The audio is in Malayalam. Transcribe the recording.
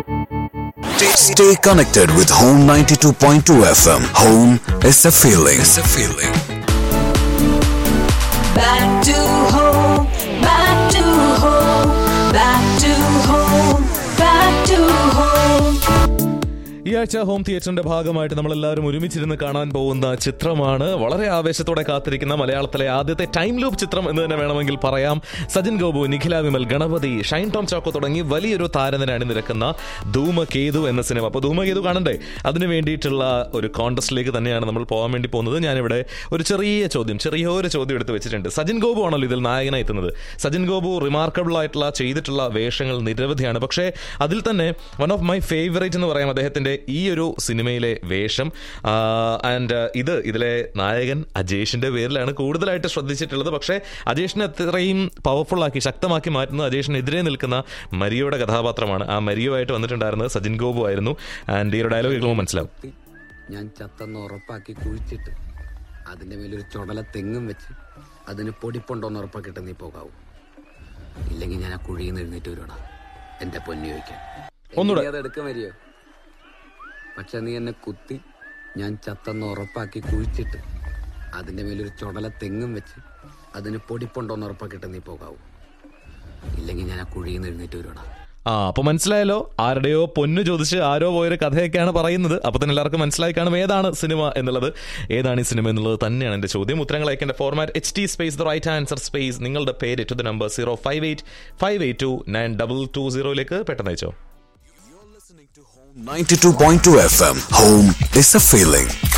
Stay, stay connected with Home 92.2 FM. Home is a feeling. It's a feeling. Back to home, back to home, back to home, back to home. ഈ ആഴ്ച ഹോം തിയേറ്ററിന്റെ ഭാഗമായിട്ട് നമ്മൾ എല്ലാവരും ഒരുമിച്ചിരുന്ന് കാണാൻ പോകുന്ന ചിത്രമാണ് വളരെ ആവേശത്തോടെ കാത്തിരിക്കുന്ന മലയാളത്തിലെ ആദ്യത്തെ ടൈം ലൂപ്പ് ചിത്രം എന്ന് തന്നെ വേണമെങ്കിൽ പറയാം സജിൻ ഗോപു നിഖില വിമൽ ഗണപതി ഷൈൻ ടോം ചാക്കോ തുടങ്ങി വലിയൊരു താരനിര അണിനിരക്കുന്ന ധൂമകേതു എന്ന സിനിമ അപ്പോൾ ധൂമകേതു കാണണ്ടേ അതിന് വേണ്ടിയിട്ടുള്ള ഒരു കോൺടസ്റ്റിലേക്ക് തന്നെയാണ് നമ്മൾ പോകാൻ വേണ്ടി പോകുന്നത് ഞാനിവിടെ ഒരു ചെറിയ ചോദ്യം ചെറിയൊരു ചോദ്യം എടുത്ത് വെച്ചിട്ടുണ്ട് സജിൻ ഗോപു ആണല്ലോ ഇതിൽ നായകനായി എത്തുന്നത് സജിൻ ഗോപു റിമാർക്കബിൾ ആയിട്ടുള്ള ചെയ്തിട്ടുള്ള വേഷങ്ങൾ നിരവധിയാണ് പക്ഷേ അതിൽ തന്നെ വൺ ഓഫ് മൈ ഫേവറേറ്റ് എന്ന് പറയാം അദ്ദേഹത്തിന്റെ ഈ ഒരു സിനിമയിലെ വേഷം ആൻഡ് ഇത് ഇതിലെ നായകൻ അജേഷിന്റെ പേരിലാണ് കൂടുതലായിട്ട് ശ്രദ്ധിച്ചിട്ടുള്ളത് പക്ഷേ അജേഷിനെ അത്രയും പവർഫുൾ ആക്കി ശക്തമാക്കി മാറ്റുന്നത് അജേഷിനെതിരെ നിൽക്കുന്ന മരിയോയുടെ കഥാപാത്രമാണ് ആ മരിയോ ആയിട്ട് വന്നിട്ടുണ്ടായിരുന്നത് സജിൻ ഗോപു ആയിരുന്നു ആൻഡ് ഈ ഒരു ഡയലോഗ് കേൾക്കുമ്പോൾ മനസ്സിലാവും ഞാൻ ചത്തെന്ന് ഉറപ്പാക്കി കുഴിച്ചിട്ട് അതിന്റെ മേലൊരു ചുടല തെങ്ങും വെച്ച് അതിന് പൊടിപ്പുണ്ടോന്ന് ഉറപ്പാക്കിയിട്ട് നീ പോകാവൂ ഇല്ലെങ്കിൽ ഞാൻ ആ കുഴിയിൽ നിന്ന് എഴുന്നേറ്റ് വരുവാടാ എന്റെ പൊന്നി ചോദിക്കാൻ ഒന്നൂടെ. അത് എടുക്കാൻ വരിയോ പക്ഷെ നീ എന്നെ കുത്തി ഞാൻ ചത്തെന്ന് ഉറപ്പാക്കി കുഴിച്ചിട്ട് അതിന്റെ മേലൊരു ചുടല തെങ്ങും വെച്ച് അതിന് പൊടിപ്പുണ്ടോന്ന് ഉറപ്പാക്കിയിട്ട് നീ പോകാവൂ ഇല്ലെങ്കിൽ ഞാൻ ആ കുഴിയിൽ നിന്ന് എഴുന്നേറ്റ് വരുവാടാ ആ അപ്പൊ മനസ്സിലായല്ലോ ആരുടെയോ പൊന്നു ചോദിച്ച് ആരോ പോയൊരു കഥയൊക്കെയാണ് പറയുന്നത് അപ്പൊ തന്നെ എല്ലാവർക്കും മനസ്സിലായി കാണും ഏതാണ് സിനിമ എന്നുള്ളത് ഏതാണ് ഈ സിനിമ എന്നുള്ളത് തന്നെയാണ് എന്റെ ചോദ്യം ഉത്തരങ്ങൾ അയക്കേണ്ട format H T space the right answer space നിങ്ങളുടെ പേര് to the number zero five eight five eight two nine double two സീറോയിലേക്ക് പെട്ടെന്ന് അയച്ചോ 92.2 FM. Home is a feeling.